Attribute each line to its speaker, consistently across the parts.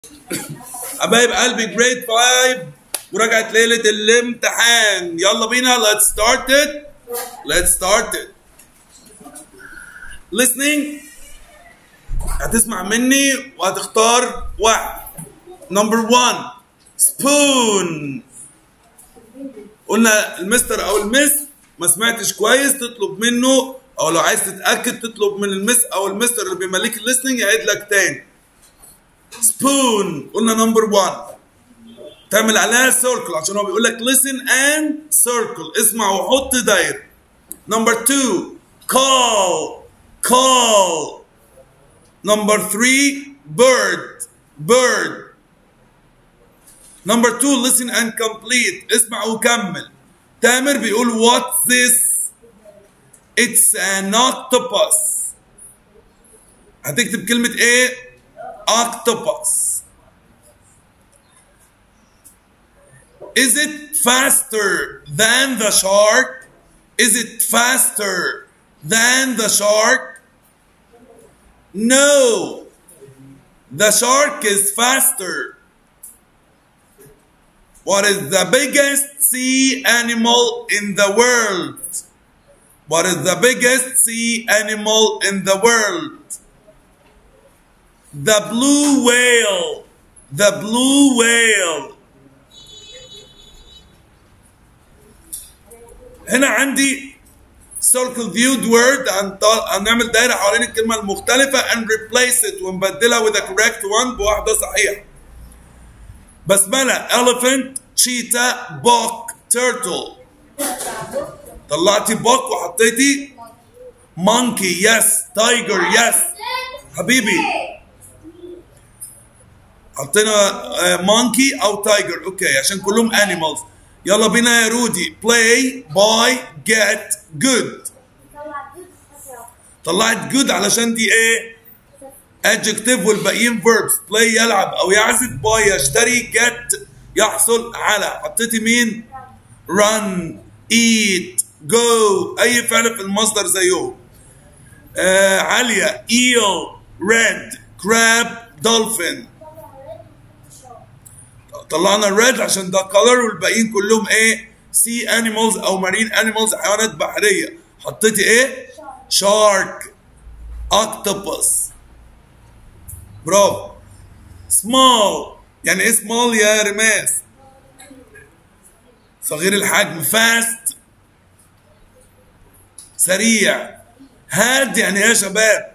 Speaker 1: حبايب قلبي جريد 5 مراجعة ليلة الامتحان يلا بينا let's start it let's start it listening هتسمع مني وهتختار واحد number one spoon قلنا المستر او المس ما سمعتش كويس تطلب منه او لو عايز تتاكد تطلب من المس او المستر اللي بيملك الليسننج يعيد لك تاني سبون قلنا نمبر 1 تعمل عليها سيركل عشان هو بيقول لك listen and circle اسمع وحط دايره نمبر 2 call call نمبر 3 bird bird نمبر 2 listen and complete اسمع وكمل تامر بيقول what's this it's an octopus هتكتب كلمة ايه octopus Is it faster than the shark? Is it faster than the shark? No. The shark is faster. What is the biggest sea animal in the world? What is the biggest sea animal in the world? The blue whale. The blue whale. هنا عندي circle viewed word هنعمل دايرة حوالين الكلمة المختلفة and replace it ونبدلها with the correct one بواحدة صحيحة. بسملة elephant cheetah bock turtle طلعتي bock وحطيتي monkey yes tiger yes حبيبي حطينا مونكي او تايجر اوكي عشان كلهم انيمالز يلا بينا يا رودي play buy get good طلعت good علشان دي ايه adjective والباقيين verbs play يلعب او يعزف buy يشتري get يحصل على حطيتي مين run eat go اي فعل في المصدر زيهم آه عالية eel red crab dolphin طلعنا الريد عشان ده color والباقيين كلهم ايه سي انيمالز او مارين انيمالز حيوانات بحريه حطيتي ايه شارك اكتوبس برافو سمول يعني ايه سمول يا رماس صغير الحجم فاست سريع هاد يعني ايه يا شباب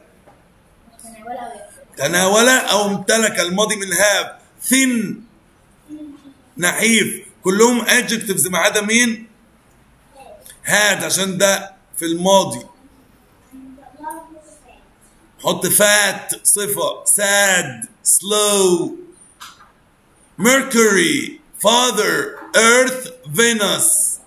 Speaker 1: تناول او امتلك الماضي من هاب ثين نحيف كلهم adjectives ما عدا مين؟ هاد عشان ده في الماضي حط فات صفة sad slow mercury father earth venus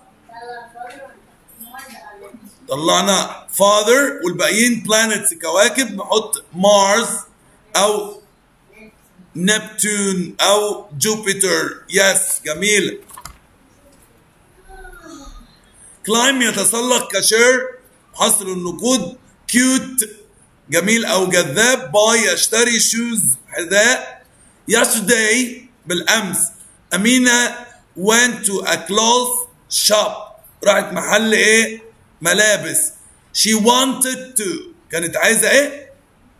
Speaker 1: طلعنا father والباقيين planets كواكب نحط مارس او نبتون او جوبيتر يس جميل كلايم يتسلق كشير حصر النقود كيوت جميل او جذاب باي يشتري شوز حذاء yesterday بالامس امينه went to a cloth shop راحت محل ايه ملابس she wanted to كانت عايزه ايه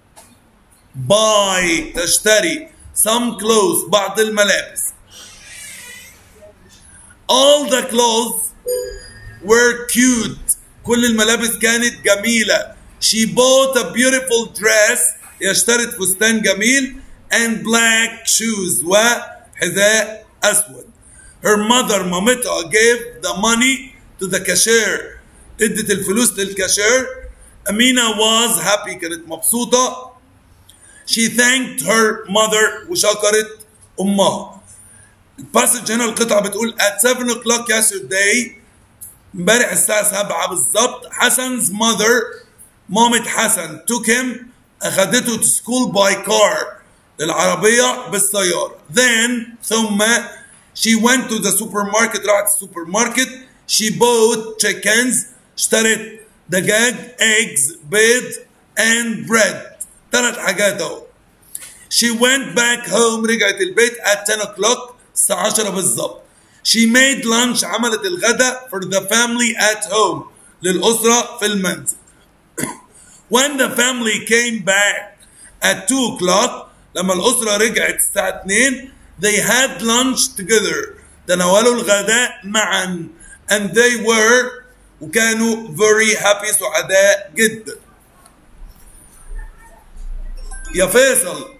Speaker 1: buy تشتري some clothes بعض الملابس all the clothes were cute كل الملابس كانت جميلة she bought a beautiful dress هي اشترت فستان جميل and black shoes وحذاء أسود her mother مامتها gave the money to the cashier ادت الفلوس للكاشير أمينة was happy كانت مبسوطة she thanked her mother وشكرت امها الباسج هنا القطعه بتقول at 7 o'clock yesterday امبارح الساعه 7 بالظبط حسن's mother مامة حسن took him اخدته to school by car للعربيه بالسياره then ثم she went to the supermarket راحت السوبر ماركت she bought chickens اشترت دجاج eggs بيض and bread ثلاث حاجات اهو she went back home رجعت البيت at 10 o'clock الساعة 10 بالظبط she made lunch عملت الغداء for the family at home للأسرة في المنزل when the family came back at 2 o'clock لما الأسرة رجعت الساعة 2 they had lunch together تناولوا الغداء معا and they were وكانوا very happy سعداء جدا يا فيصل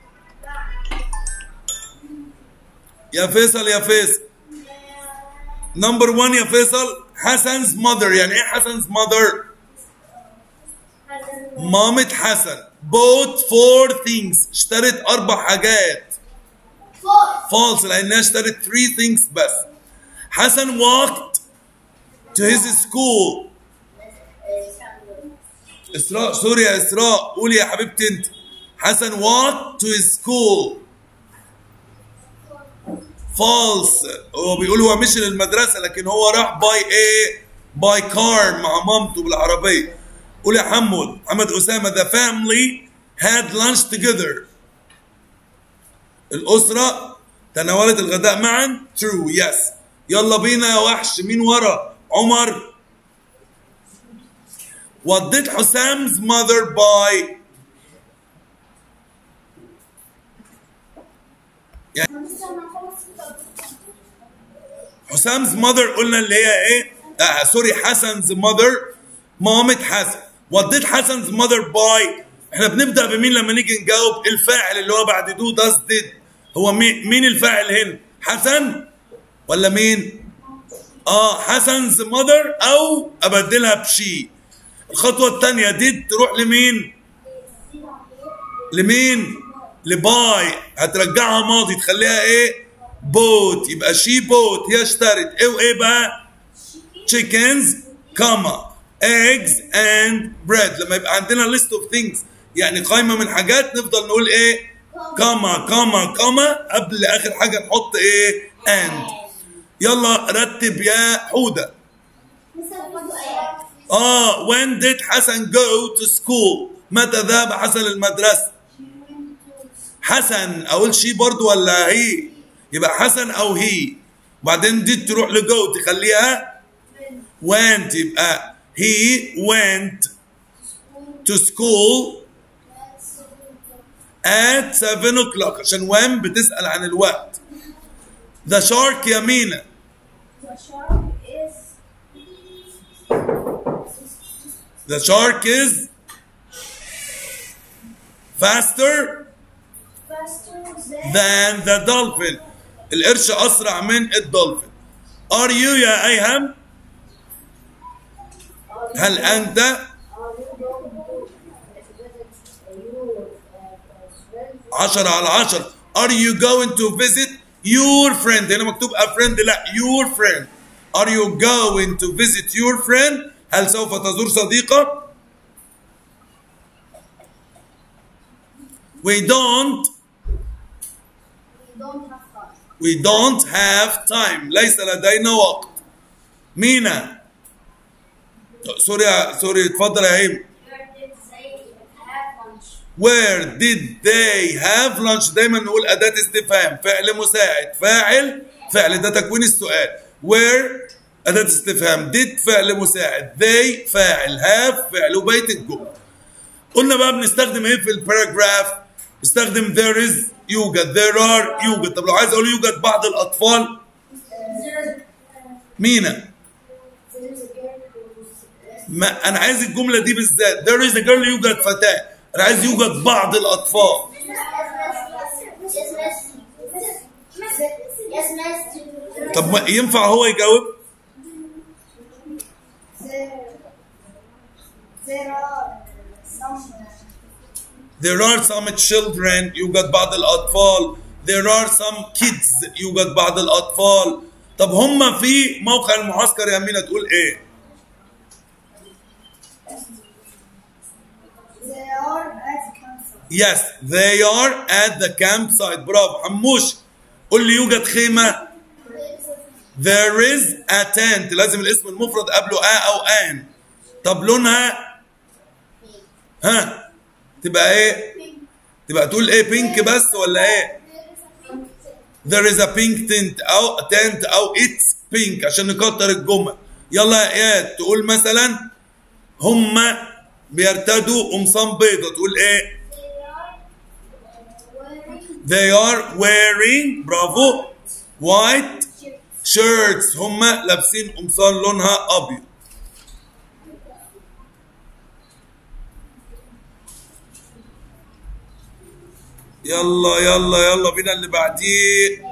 Speaker 1: يا فيصل يا فيصل نمبر 1 يا فيصل حسن's mother يعني ايه حسن's mother مامة حسن bought four things اشترت اربع حاجات false لانها اشترت three things بس حسن walked to his school اسراء سوري يا اسراء قولي يا حبيبتي انت حسن walked to his school false هو بيقول هو مشي للمدرسه لكن هو راح باي ايه باي كار مع مامته بالعربيه قول يا حمود محمد اسامه the family had lunch together الاسره تناولت الغداء معا true yes يلا بينا يا وحش مين ورا عمر What did Husam's mother buy? حسام's mother قلنا اللي هي ايه؟ آه سوري حسن's mother مامة حسن. What did حسن's mother buy? احنا بنبدأ بمين لما نيجي نجاوب؟ الفاعل اللي هو بعد do does did. هو مين مين الفاعل هنا؟ حسن ولا مين؟ اه حسن's mother او ابدلها بشي. الخطوة الثانية did تروح لمين؟ لمين؟ لباي هترجعها ماضي تخليها ايه؟ بوت يبقى شي بوت هي اشترت ايه وايه بقى؟ chickens كاما eggs and bread لما يبقى عندنا list of things يعني قائمة من حاجات نفضل نقول ايه؟ كاما كاما كاما قبل اخر حاجة نحط ايه؟ and يلا رتب يا حودة اه when did حسن go to school متى ذهب حسن المدرسة حسن اقول شي برضو ولا هي يبقى حسن او هي وبعدين دي تروح لجو تخليها went يبقى he went to school at 7 o'clock عشان when بتسأل عن الوقت the shark يا مينا
Speaker 2: The shark is
Speaker 1: the shark is faster
Speaker 2: faster than
Speaker 1: than the dolphin القرش أسرع من الدولفين are you يا أيهم هل أنت
Speaker 2: are you going to visit your uh, friend?
Speaker 1: عشرة على عشرة are you going to visit your friend هنا مكتوب a friend لا your friend are you going to visit your friend هل سوف تزور صديقك we don't
Speaker 2: We don't have
Speaker 1: we don't have
Speaker 2: time.
Speaker 1: time ليس لدينا وقت مينا سوري يا- سوري اتفضل يا هيم
Speaker 2: Where did
Speaker 1: where did
Speaker 2: they have lunch?
Speaker 1: they have lunch دايما نقول أداة استفهام فعل مساعد فاعل فعل ده تكوين السؤال where أداة استفهام did فعل مساعد they فاعل have فعل وبيت الجملة قلنا بقى بنستخدم ايه في الباراجراف استخدم there is يوجد there are يوجد طب لو عايز اقول يوجد بعض الاطفال مينا
Speaker 2: There's a girl who's
Speaker 1: ما انا عايز الجمله دي بالذات there is a girl يوجد فتاه انا عايز يوجد بعض الاطفال
Speaker 2: Yes, master.
Speaker 1: طب ما ينفع هو يجاوب
Speaker 2: There, there are some
Speaker 1: there are some children يوجد بعض الاطفال there are some kids يوجد بعض الاطفال طب هم في موقع المعسكر يا مينا تقول ايه
Speaker 2: they are at campsite.
Speaker 1: yes they are at the campsite برافو حموش قول لي يوجد خيمه there is a tent لازم الاسم المفرد قبله a او an طب لونها ها تبقى ايه تبقى تقول ايه بينك بس ولا ايه there is a pink tent او tent او it's pink عشان نكتر الجمل يلا يا اياد تقول مثلا هم بيرتدوا قمصان بيضة تقول ايه
Speaker 2: They are
Speaker 1: they
Speaker 2: wearing
Speaker 1: are wearing برافو white shirts هم لابسين قمصان لونها ابيض يلا يلا يلا بينا اللي بعديه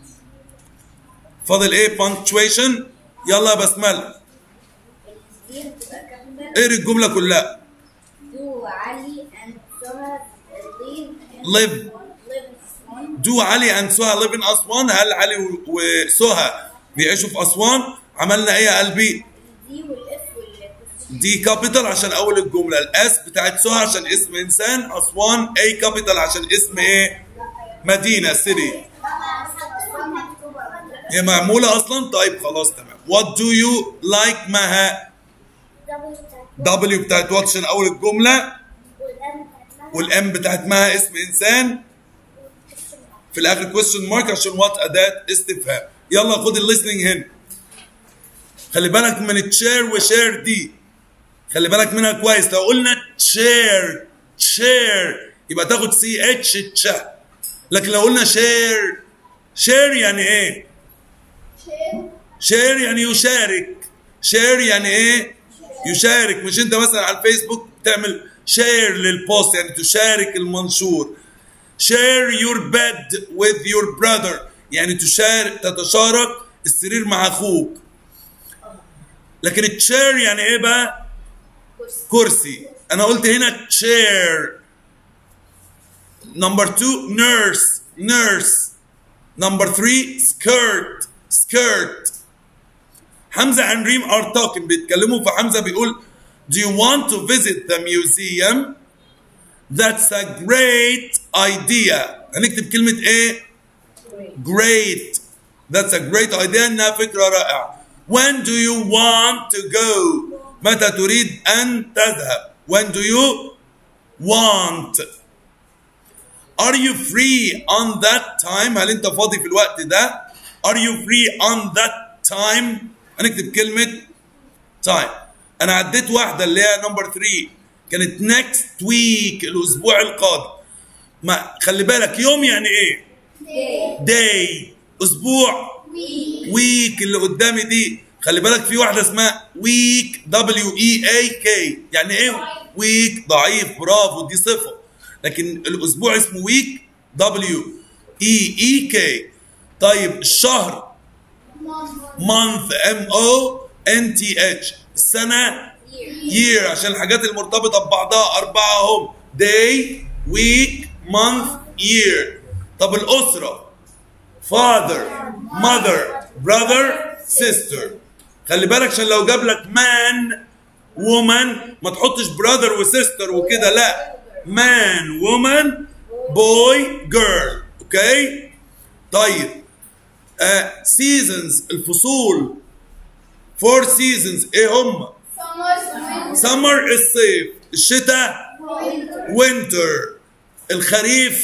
Speaker 1: فاضل ايه punctuation يلا يا بسمله
Speaker 2: دي بتبقى كاملة
Speaker 1: اقري الجمله كلها
Speaker 2: Do Ali and Soha live
Speaker 1: Live.
Speaker 2: live in Aswan?
Speaker 1: دو علي اند سهى live in اسوان هل علي و- وسهى بيعيشوا في اسوان عملنا ايه يا قلبي
Speaker 2: دي والاف والكوستيوم
Speaker 1: دي كابيتال عشان اول الجمله الاس بتاعت سهى عشان اسم انسان اسوان اي كابيتال عشان اسم ايه مدينه سيتي هي معموله اصلا طيب خلاص تمام وات دو يو لايك مها دبليو بتاعت وات عشان اول الجمله والام بتاعت مها اسم انسان في الاخر كويستشن مارك عشان وات اداه استفهام يلا خد الليسننج هنا خلي بالك من التشير وشير دي خلي بالك منها كويس لو قلنا تشير تشير يبقى تاخد سي اتش تش لكن لو قلنا شير شير يعني ايه شير يعني يشارك شير يعني ايه يشارك مش انت مثلا على الفيسبوك تعمل شير للبوست يعني تشارك المنشور share your bed with your brother يعني تشارك تتشارك السرير مع اخوك لكن التشير يعني ايه بقى كرسي انا قلت هنا chair number two nurse nurse number three skirt skirt حمزة and Reem are talking بيتكلموا فحمزة بيقول do you want to visit the museum that's a great idea هنكتب كلمة ايه great that's a great idea انها فكرة رائعة when do you want to go متى تريد ان تذهب when do you want are you free on that time هل انت فاضي في الوقت ده are you free on that time هنكتب كلمة time انا عديت واحدة اللي هي نمبر 3 كانت next week الاسبوع القادم ما خلي بالك يوم يعني ايه day اسبوع ويك اللي قدامي دي خلي بالك في واحده اسمها ويك دبليو اي اي كي يعني ايه ويك ضعيف برافو دي صفه لكن الاسبوع اسمه ويك دبليو اي اي كي طيب الشهر month ام او ان تي اتش السنه year عشان الحاجات المرتبطه ببعضها اربعه هم day week month year طب الاسره father mother brother sister خلي بالك عشان لو جاب لك man woman ما تحطش brother وسيستر وكده لا man woman boy girl اوكي طيب آه seasons الفصول four seasons ايه هم summer الصيف الشتاء winter الخريف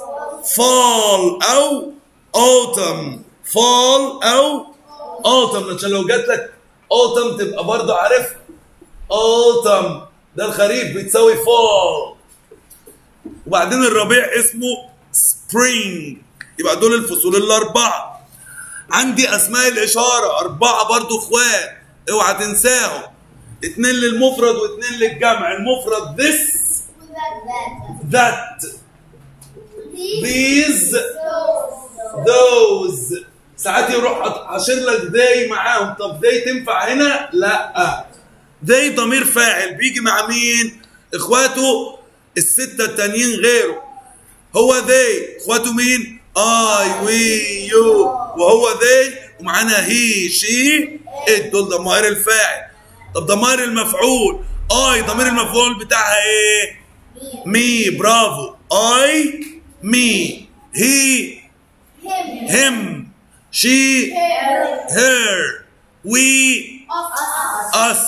Speaker 1: fall او autumn fall او autumn عشان لو جات لك autumn تبقى برضه عارف autumn ده الخريف بتساوي fall وبعدين الربيع اسمه spring يبقى دول الفصول الاربعه عندي اسماء الاشاره اربعه برضه اخوات اوعى تنساهم اتنين للمفرد واتنين للجمع المفرد this that these those ساعات يروح حاشر لك they معاهم طب they تنفع هنا لا they ضمير فاعل بيجي مع مين اخواته الستة التانيين غيره هو they اخواته مين I we you وهو they ومعانا he she it دول ضمائر الفاعل طب ضمائر المفعول I ضمير المفعول بتاعها ايه مي برافو I me he him she her we us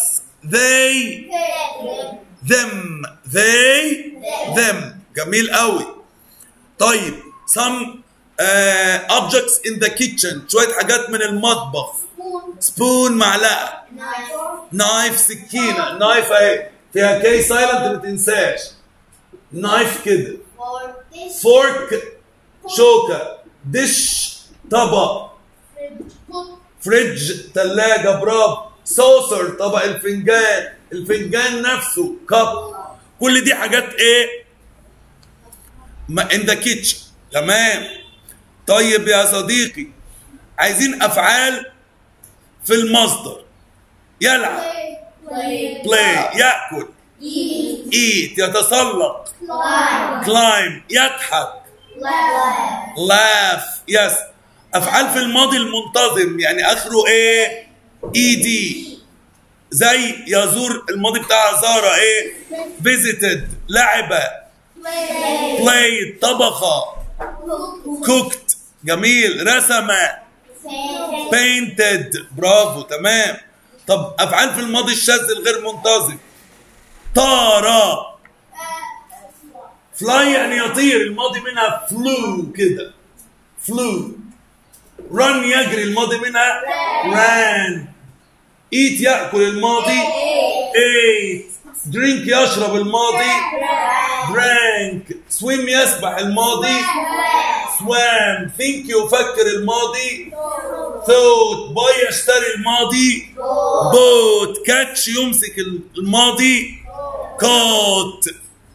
Speaker 1: they them they them جميل قوي طيب some uh, objects in the kitchen شويه حاجات من المطبخ
Speaker 2: spoon,
Speaker 1: سبون معلقه
Speaker 2: knife,
Speaker 1: نايف سكينه نايف اهي فيها كي سايلنت ما تنساش نايف كده
Speaker 2: fork, dish,
Speaker 1: فورك شوكه دش طبق
Speaker 2: fridge, pot,
Speaker 1: فريج ثلاجة برافو سوسر طبق الفنجان الفنجان نفسه كاب كل دي حاجات ايه ما ان ذا كيتشن تمام طيب يا صديقي عايزين افعال في المصدر يلعب
Speaker 2: play,
Speaker 1: بلاي ياكل
Speaker 2: eat,
Speaker 1: ايت يتسلق
Speaker 2: climb,
Speaker 1: كلايم يضحك
Speaker 2: laugh,
Speaker 1: لاف يس افعال في الماضي المنتظم يعني اخره ايه اي دي زي يزور الماضي بتاع زارة ايه visited لعبة
Speaker 2: play,
Speaker 1: played طبخة
Speaker 2: cook,
Speaker 1: cooked جميل رسم
Speaker 2: paint,
Speaker 1: painted برافو تمام طب افعال في الماضي الشاذ الغير منتظم طار فلاي يعني يطير الماضي منها فلو كده فلو رن يجري الماضي منها ران ايت ياكل الماضي ايت درينك يشرب الماضي درانك سويم يسبح الماضي سوام ثينك يفكر الماضي ثوت باي يشتري الماضي بوت كاتش يمسك الماضي كوت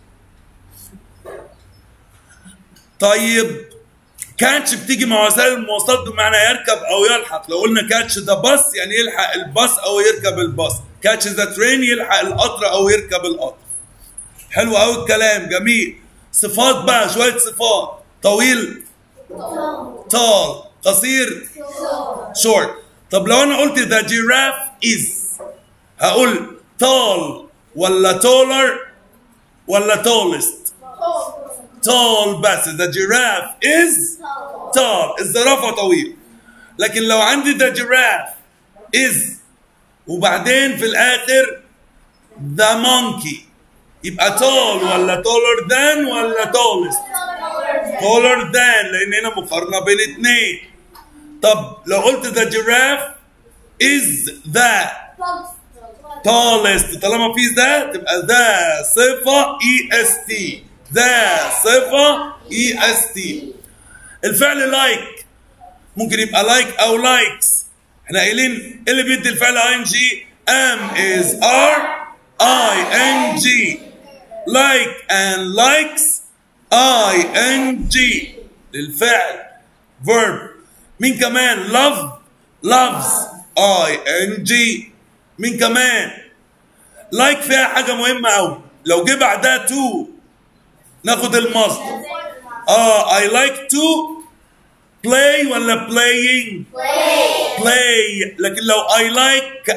Speaker 1: طيب كاتش بتيجي مع وسائل المواصلات بمعنى يركب او يلحق لو قلنا كاتش ده باص يعني يلحق الباص او يركب الباص كاتش ذا ترين يلحق القطر او يركب القطر حلو قوي الكلام جميل صفات بقى شويه صفات طويل tall قصير short طب لو انا قلت the giraffe is هقول tall ولا taller ولا tallest tall بس the giraffe is tall الزرافة طويل لكن لو عندي the giraffe is وبعدين في الآخر the monkey يبقى tall ولا taller than ولا tallest taller than لأن هنا مقارنة بين اتنين طب لو قلت the giraffe is the tallest طالما في ذا تبقى ذا صفة اي اس تي ذا صفة اي اس تي الفعل لايك ممكن يبقى لايك او لايكس احنا قايلين إيه اللي بيدي الفعل اي ان جي ام از ار اي ان جي لايك and likes اي ان جي للفعل verb مين كمان love loves اي ان جي مين كمان لايك فيها حاجة مهمة أوي لو جه بعدها تو ناخد المصدر اه I like to play ولا playing play لكن لو I like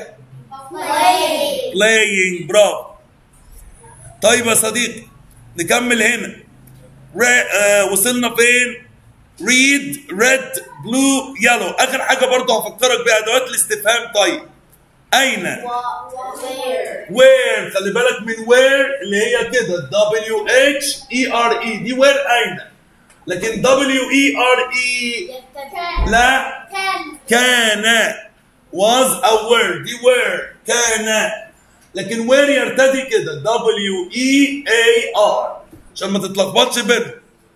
Speaker 1: playing برافو طيب يا صديقي نكمل هنا Re- آه وصلنا فين read red blue yellow اخر حاجه برضه هفكرك بادوات الاستفهام طيب اين where خلي بالك من where اللي هي كده W H E R E دي where اين لكن W E R E لا كان was a word دي where كان لكن where يرتدي كده W E A R عشان ما تتلخبطش بينهم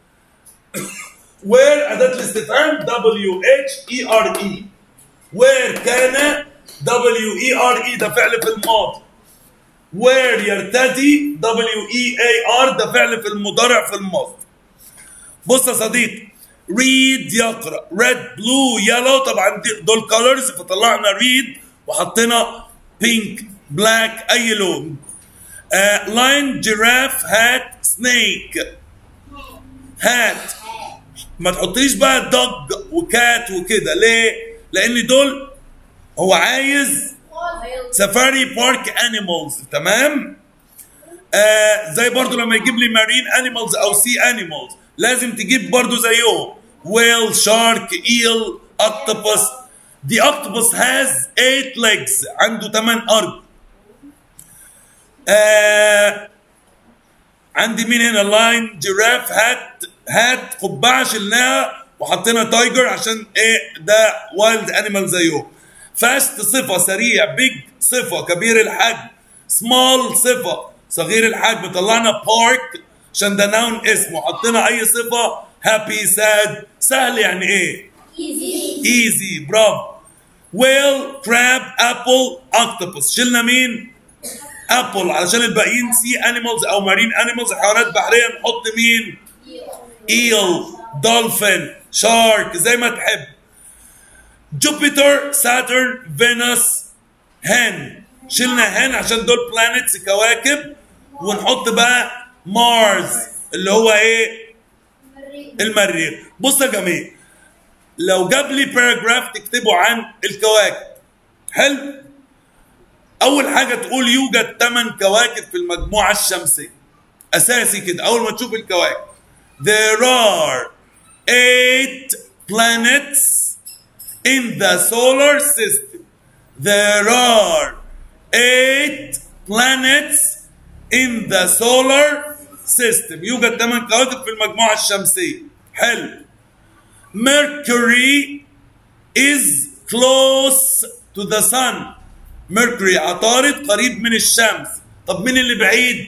Speaker 1: where أداة الاستفهام W H E R E where كان W E R E ده فعل في الماضي where يرتدي W E A R ده فعل في المضارع في الماضي بص يا صديقي read يقرا red blue yellow طبعا دي- دول colors فطلعنا read وحطينا pink black اي لون آه lion giraffe hat snake hat ما تحطيش بقى دوج وكات وكده ليه؟ لان دول هو عايز سفاري بارك انيمالز تمام؟ آه زي برضو لما يجيب لي مارين انيمالز او سي انيمالز لازم تجيب برضو زيهم ويل شارك ايل octopus The octopus has eight legs عنده 8 ارجل آه عندي مين هنا لاين جيراف هات هات قبعه شلناها وحطينا تايجر عشان ايه ده وايلد انيمال زيهم فاست صفه سريع بيج صفه كبير الحجم سمول صفه صغير الحجم طلعنا بارك عشان ده ناون اسم وحطينا اي صفه هابي ساد سهل يعني ايه
Speaker 2: easy
Speaker 1: ايزي برافو ويل كراب ابل اكتوبس شلنا مين ابل علشان الباقيين سي انيمالز او مارين انيمالز حيوانات بحريه نحط مين ايل دولفين شارك زي ما تحب جوبيتر ساترن فينوس هن شلنا هن عشان دول بلانيتس كواكب ونحط بقى مارس اللي هو ايه المريخ بص يا جميع لو جاب لي باراجراف تكتبه عن الكواكب حلو اول حاجه تقول يوجد 8 كواكب في المجموعه الشمسيه اساسي كده اول ما تشوف الكواكب there are eight planets in the solar system there are eight planets in the solar system يوجد 8 كواكب في المجموعه الشمسيه حلو Mercury is close to the sun. Mercury عطارد قريب من الشمس. طب مين اللي بعيد؟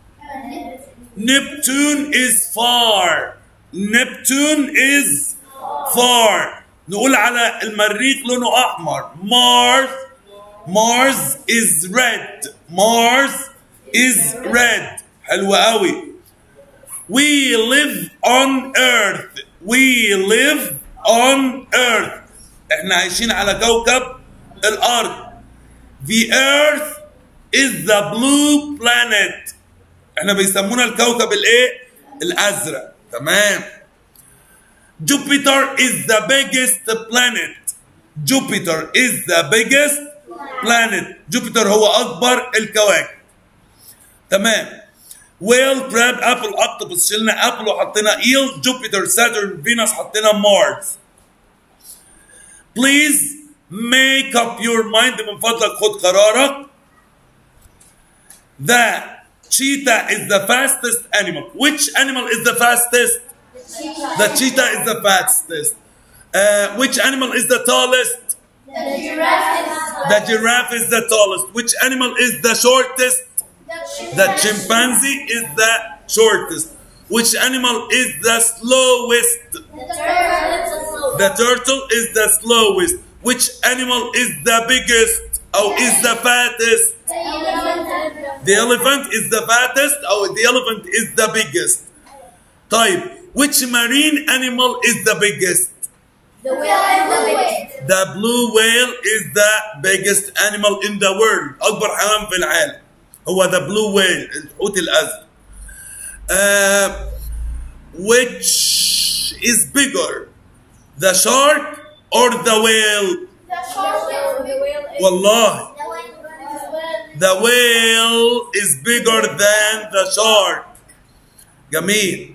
Speaker 1: Neptune is far. Neptune is far. نقول على المريخ لونه أحمر. Mars Mars is red. Mars is red. حلوة قوي. We live on earth. We live on earth. احنا عايشين على كوكب الارض. The earth is the blue planet. احنا بيسمونا الكوكب الايه؟ الازرق. تمام. Jupiter is the biggest planet. Jupiter is the biggest planet. Jupiter هو اكبر الكواكب. تمام. ويل كراب ابل اكتوبس شلنا ابل وحطينا ايل جوبيتر ساترن فينوس حطينا مارس بليز ميك اب يور مايند من فضلك خد قرارك The cheetah is the fastest animal. Which animal is the fastest? The cheetah is the fastest. Uh, which animal is the tallest?
Speaker 2: The giraffe
Speaker 1: The giraffe is the tallest. Which animal is the shortest? The chimpanzee is the shortest. Which animal is the slowest? The turtle is the slowest. Which animal is the biggest? Or is the fattest? The elephant is the fattest or the elephant is the biggest. طيب which marine animal is the biggest?
Speaker 2: The whale is the biggest.
Speaker 1: The blue whale is the biggest animal in the world. أكبر حيوان في العالم. هو the blue whale الحوت الأزرق. Uh, which is bigger? The shark or the whale?
Speaker 2: The shark the whale is
Speaker 1: والله
Speaker 2: the whale
Speaker 1: the whale is bigger than the shark. جميل.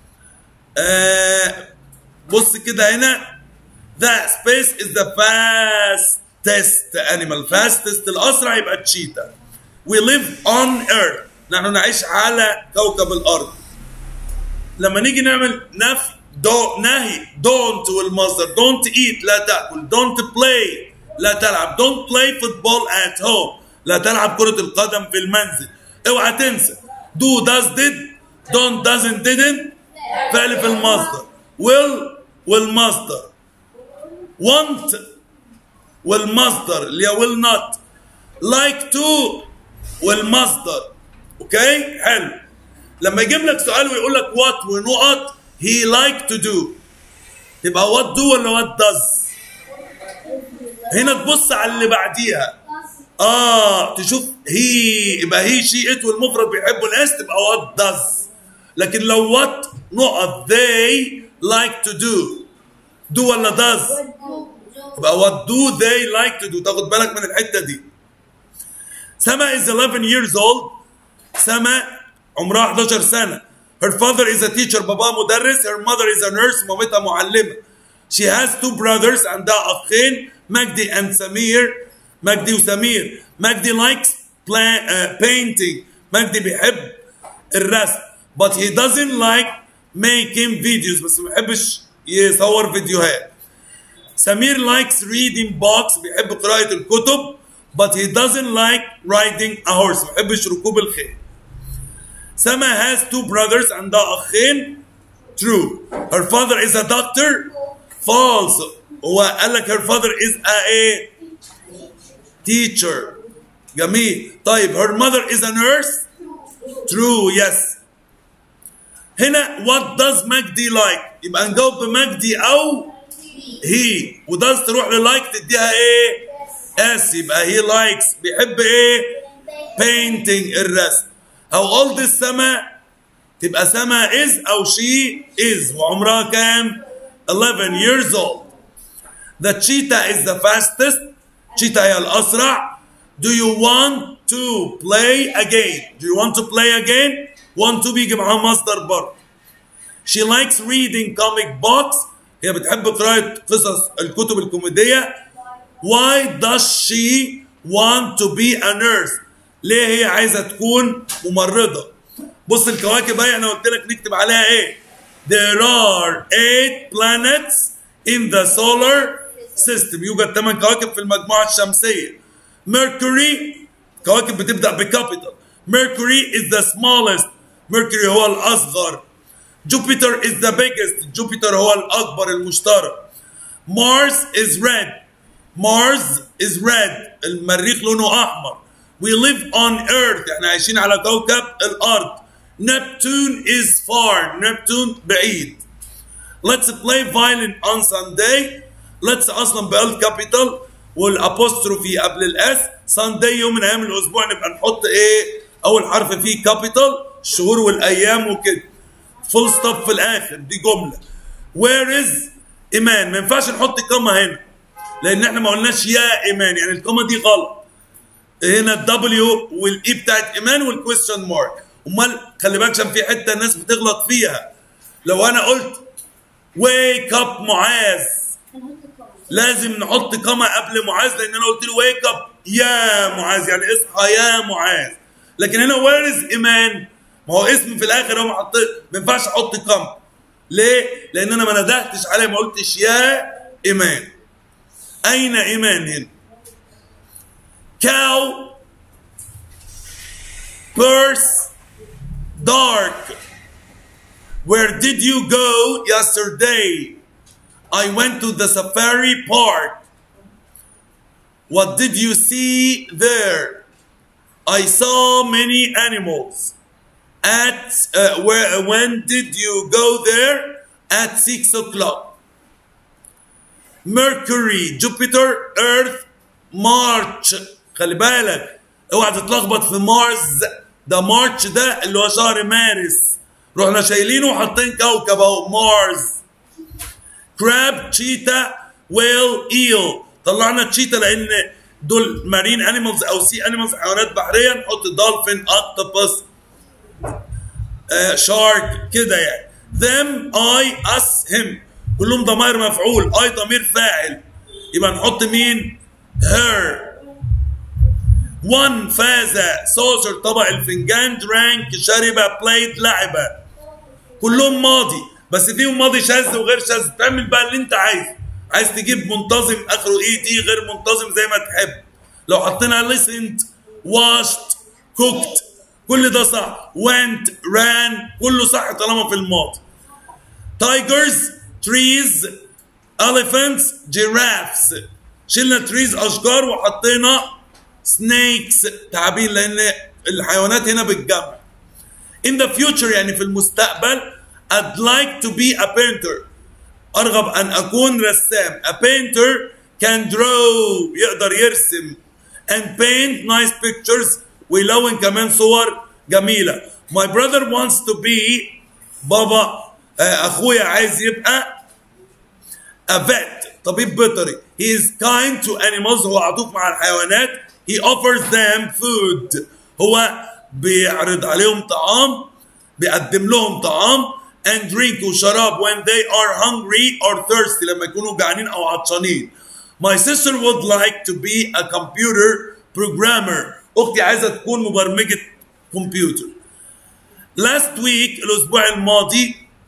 Speaker 1: آه بص كده هنا the space is the fastest animal fastest الأسرع يبقى التشيتا we live on earth نحن نعيش على كوكب الأرض لما نيجي نعمل نفي دو نهي don't والمصدر don't eat لا تأكل don't play لا تلعب don't play football at home لا تلعب كرة القدم في المنزل اوعى تنسى do does did don't doesn't didn't فعل في المصدر will والمصدر want والمصدر اللي هي will not like to والمصدر اوكي حلو لما يجيب لك سؤال ويقول لك what ونقط he like to do تبقى what do ولا what does هنا تبص على اللي بعديها اه تشوف هي يبقى هي شي ات والمفرد بيحبوا الاس تبقى what does لكن لو what نقط they like to do do ولا does يبقى what do they like to do تاخد بالك من الحته دي سما is 11 years old سما عمرها 11 سنه her father is a teacher بابا مدرس her mother is a nurse مامتها معلمه she has two brothers عندها اخين مجدي and سمير مجدي وسمير مجدي likes play, uh, painting مجدي بيحب الرسم but he doesn't like making videos بس ما بيحبش يصور فيديوهات سمير likes reading books بيحب قراءة الكتب but he doesn't like riding a horse ما بيحبش ركوب الخيل سما has two brothers عندها أخين true her father is a doctor false هو قال لك her father is a, a teacher جميل طيب her mother is a nurse true yes هنا what does مجدي like يبقى نجاوب بمجدي او هي وداز تروح للايك تديها ايه اس يبقى هي لايكس بيحب ايه painting الرسم how old is سما تبقى سما is او she is وعمرها كام 11 years old the cheetah is the fastest cheetah هي الأسرع do you want to play again do you want to play again want to بيجي معاه مصدر برضه she likes reading comic books هي بتحب قراءة قصص الكتب الكوميدية why does she want to be a nurse ليه هي عايزة تكون ممرضة بص الكواكب اهي انا قلت لك نكتب عليها ايه there are eight planets in the solar system يوجد ثمان كواكب في المجموعة الشمسية Mercury كواكب بتبدأ بكابيتال Mercury is the smallest Mercury هو الأصغر Jupiter is the biggest Jupiter هو الأكبر المشترك Mars is red Mars is red المريخ لونه أحمر We live on Earth احنا عايشين على كوكب الأرض Neptune is far Neptune بعيد Let's play violin on Sunday Let's أصلا بال كابيتال والابوستروفي قبل الاس Sunday يوم من ايام الاسبوع نبقى نحط ايه اول حرف فيه كابيتال الشهور والايام وكده فول ستوب في الاخر دي جمله وير از ايمان ما ينفعش نحط كوما هنا لان احنا ما قلناش يا ايمان يعني الكوما دي غلط هنا الدبليو والاي بتاعت ايمان والكويستشن مارك امال خلي بالك عشان في حته الناس بتغلط فيها لو انا قلت ويك اب معاذ لازم نحط كما قبل معاذ لان انا قلت له ويك اب يا معاذ يعني اصحى يا معاذ لكن هنا ويرز ايمان ما هو اسم في الاخر هو ما حطيت ما ينفعش احط كم ليه؟ لان انا ما ندهتش عليه ما قلتش يا ايمان اين ايمان هنا؟ cow purse dark where did you go yesterday I went to the safari park. What did you see there? I saw many animals. At uh, where? When did you go there? At six o'clock. Mercury, Jupiter, Earth, March. خلي بالك اوعى تتلخبط في مارس ده مارش ده اللي هو شهر مارس رحنا شايلينه وحاطين كوكب اهو مارس كراب تشيتا ويل ايل طلعنا تشيتا لان دول مارين انيمالز او سي انيمالز حيوانات بحريه نحط دولفين اكتوبس آه شارك كده يعني them I us him كلهم ضمائر مفعول I ضمير فاعل يبقى نحط مين her one فاز saucer طبق الفنجان drank شرب played لعب كلهم ماضي بس فيهم ماضي شاذ وغير شاذ تعمل بقى اللي انت عايزه عايز تجيب منتظم اخره اي تي غير منتظم زي ما تحب لو حطينا listened washed cooked كل ده صح went ran كله صح طالما في الماضي tigers trees elephants giraffes شلنا trees اشجار وحطينا snakes تعابين لان الحيوانات هنا بالجمع in the future يعني في المستقبل I'd like to be a painter أرغب أن أكون رسام a painter can draw يقدر يرسم and paint nice pictures ويلون كمان صور جميلة my brother wants to be بابا أخويا عايز يبقى a vet طبيب بيطري he is kind to animals هو عطوف مع الحيوانات he offers them food هو بيعرض عليهم طعام بيقدم لهم طعام and drink وشراب when they are hungry or thirsty لما يكونوا جعانين او عطشانين. My sister would like to be a computer programmer. اختي عايزه تكون مبرمجه كمبيوتر. Last week الاسبوع الماضي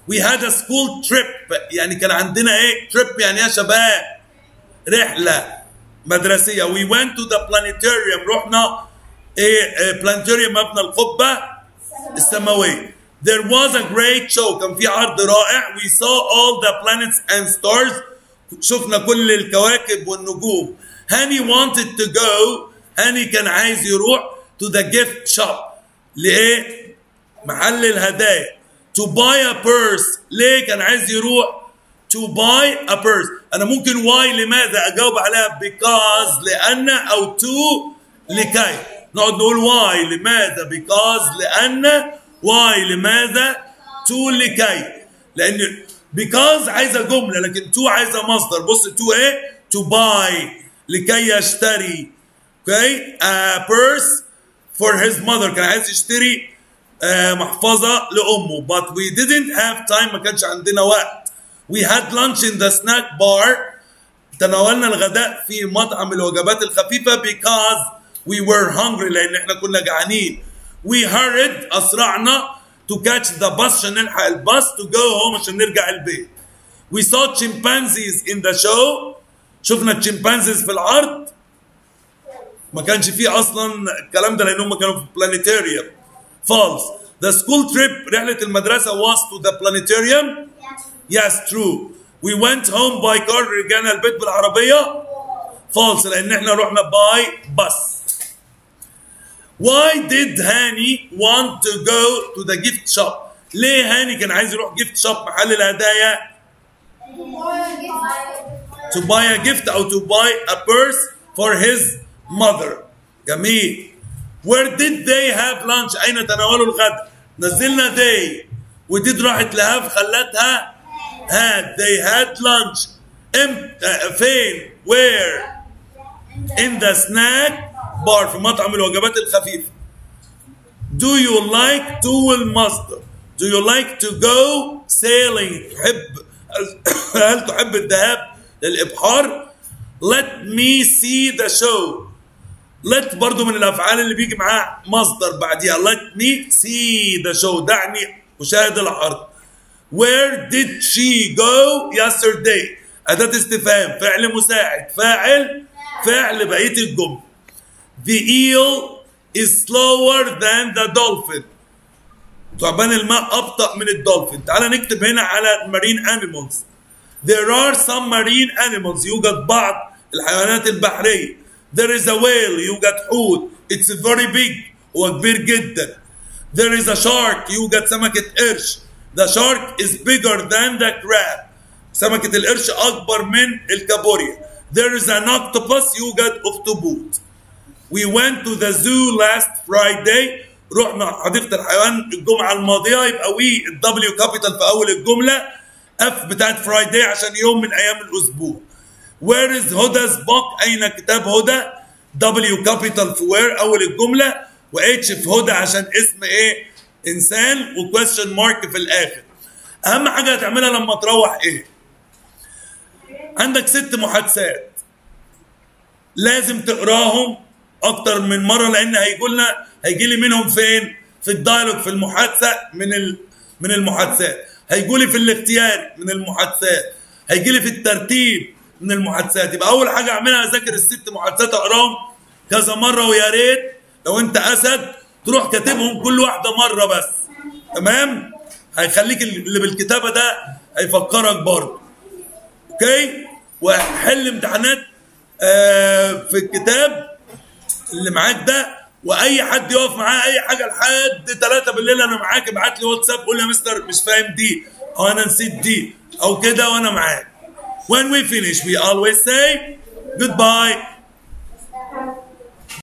Speaker 1: we had a school trip يعني كان عندنا ايه trip يعني يا شباب رحله مدرسيه we went to the planetarium رحنا ايه, إيه planetarium مبنى القبه السماويه there was a great show كان في عرض رائع we saw all the planets and stars شفنا كل الكواكب والنجوم هاني wanted to go هاني كان عايز يروح to the gift shop لايه محل الهدايا to buy a purse ليه كان عايز يروح to buy a purse انا ممكن why لماذا اجاوب عليها because لان او to لكي نقعد نقول why لماذا because لان why لماذا to لكي لان because عايزه جمله لكن to عايزه مصدر بص to ايه to buy لكي يشتري اوكي a purse for his mother كان عايز يشتري آه محفظه لامه but we didn't have time ما كانش عندنا وقت we had lunch in the snack bar تناولنا الغداء في مطعم الوجبات الخفيفه because we were hungry لان احنا كنا جعانين we hurried اسرعنا to catch the bus عشان نلحق الباص to go home عشان نرجع البيت we saw chimpanzees in the show شفنا الشمبانزيز في العرض ما كانش فيه اصلا الكلام ده لان هم كانوا في planetarium false the school trip رحله المدرسه was to the planetarium yes true we went home by car رجعنا البيت بالعربيه false لان احنا رحنا by bus why did هاني want to go to the gift shop ليه هاني كان عايز يروح gift shop محل الهدايا to buy a gift او to buy a purse for his mother جميل where did they have lunch اين تناولوا الغداء نزلنا they وديد راحت لهاف خلتها had they had lunch ام فين where in the snack bar في مطعم الوجبات الخفيفة do you like to المصدر do you like to go sailing تحب هل تحب الذهاب للإبحار let me see the show let برضو من الأفعال اللي بيجي معاها مصدر بعديها let me see the show دعني أشاهد العرض where did she go yesterday أداة استفهام فعل مساعد فاعل فعل بقية الجملة the eel is slower than the dolphin ثعبان الماء أبطأ من الدولفين تعال نكتب هنا على marine animals there are some marine animals يوجد بعض الحيوانات البحرية there is a whale يوجد حوت it's very big هو كبير جدا there is a shark يوجد سمكة قرش the shark is bigger than the crab سمكة القرش أكبر من الكابوريا there is an octopus يوجد أخطبوط we went to the zoo last Friday رحنا حديقة الحيوان الجمعة الماضية يبقى وي الدبليو كابيتال في أول الجملة اف بتاعت فرايداي عشان يوم من أيام الأسبوع where is هدى book أين كتاب هدى دبليو كابيتال في وير أول الجملة واتش في هدى عشان اسم إيه إنسان وكويستشن مارك في الآخر أهم حاجة هتعملها لما تروح إيه عندك ست محادثات لازم تقراهم اكتر من مره لان هيجي لنا هيجي لي منهم فين في الدايلوج في المحادثه من ال من المحادثات هيجوا لي في الاختيار من المحادثات هيجي لي في الترتيب من المحادثات يبقى اول حاجه اعملها اذاكر الست محادثات اقراهم كذا مره ويا ريت لو انت اسد تروح كاتبهم كل واحده مره بس تمام هيخليك اللي بالكتابه ده هيفكرك برضه اوكي وحل امتحانات آه في الكتاب اللي معاك ده واي حد يقف معاه اي حاجه لحد 3 بالليل انا معاك ابعت لي واتساب قول لي يا مستر مش فاهم دي او انا نسيت دي او كده وانا معاك when we finish we always say goodbye